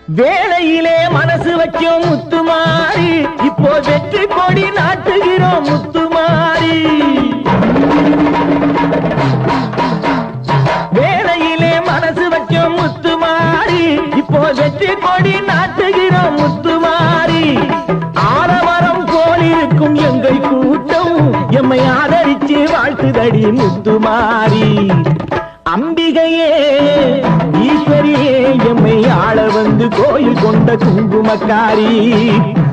வேலையிலே மனசு வைக்கும் முத்துமாரி இப்போ வெற்றி கொடி நாட்டுகிறோம் முத்துமாரி வேலையிலே மனசு வைக்கும் முத்துமாரி இப்போ வெற்றி கொடி நாட்டுகிறோம் முத்துமாரி ஆரவரம் போல் இருக்கும் எங்கள் கூட்டம் எம்மை ஆதரிச்சு வாழ்த்துதடி முத்துமாரி அம்பிகையே ஈஸ்வரியே எம்மை ஆள வந்து கோயில் கொண்ட குங்குமக்காரி